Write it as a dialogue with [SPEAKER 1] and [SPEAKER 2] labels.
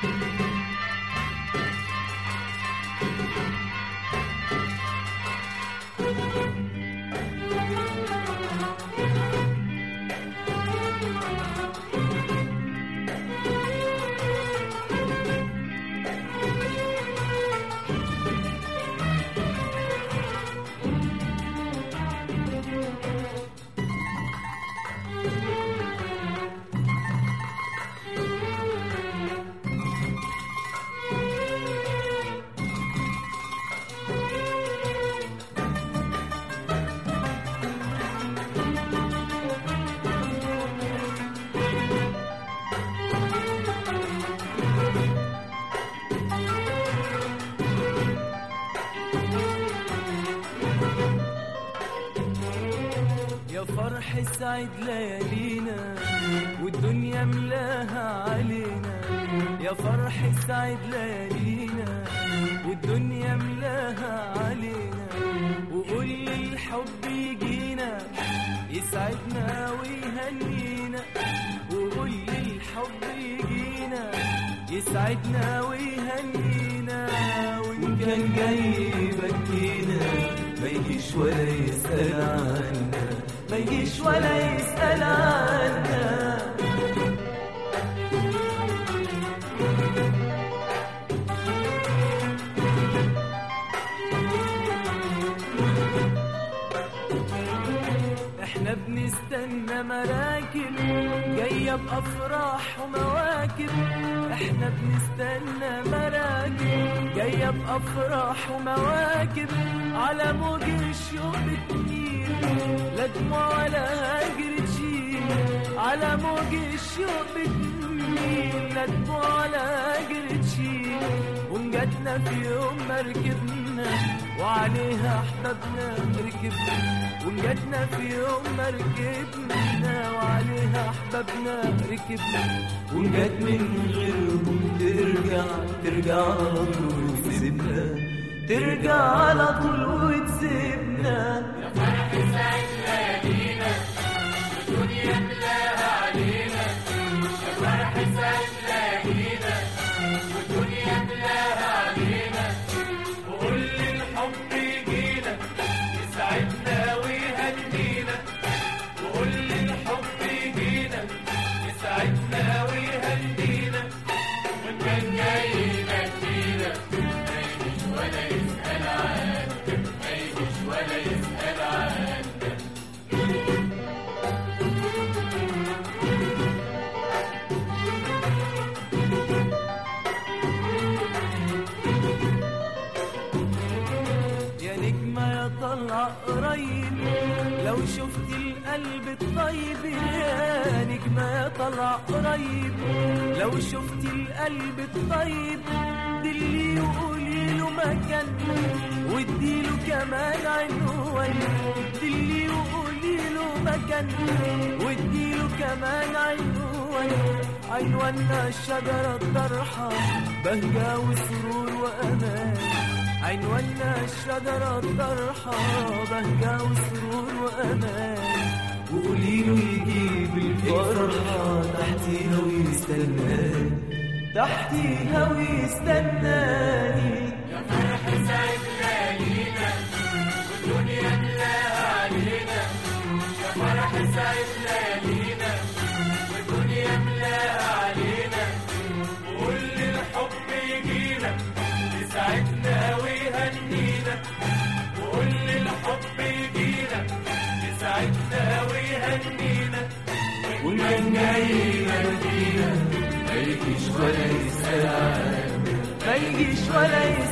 [SPEAKER 1] يا فرح سعد ليالينا والدنيا ملاها علينا يا فرح سعد ليالينا والدنيا ملاها علينا وقول لي الحب يجينا يسعدنا ويهنينا وقول لي الحب يجينا يسعدنا ويهنينا وإن كان جاي يبكينا ما يجيش ولا يسأل عنا ما يجيش ولا يسأل عنا احنا بنستنى مراكب جاية بأفراح ومواكب احنا بنستنى مراكب جاية بأفراح ومواكب على موج الشوق بتميل لا دموع ولا هجر تشيل على موج الشوق بتميل لا دموع ولا هجر تشيل ونجتنا في يوم مركبنا وعليها احبابنا ركبنا ونجتنا في يوم مركبنا وعليها احبابنا ركبنا ونجت من غيرهم ترجع ترجع على طول وتسيبنا ترجع على طول وتسيبنا وقول لي الحب يجينا يسعدنا ويهنينا وقول لي الحب يجينا يسعدنا ويهنينا وإن كان جاي يبكينا ما يجيش ولا يسأل عنا ما يجيش ولا يسأل عنا يا نجمة يا طلع قريب لو شفت القلب الطيب يا نجمة يا طلع قريب لو شفت القلب الطيب دلي وقولي له مكان واديله كمان عنوان دلي وقولي له مكان واديله كمان عنوان عنواننا الشجرة الطرحة بهجة وسرور وأمان عنواننا الشجرة الطرحة بهجة وسرور وأمان وقولي له يجيب الفرحة تحتيها ويستناني تحتيها ويستناني وقول لي الحب يجينا يسعدنا ويهنينا وقول لي الحب يجينا يسعدنا ويهنينا وإن كان جاي يبكينا ما يجيش ولا يسأل عنا ما يجيش ولا يسأل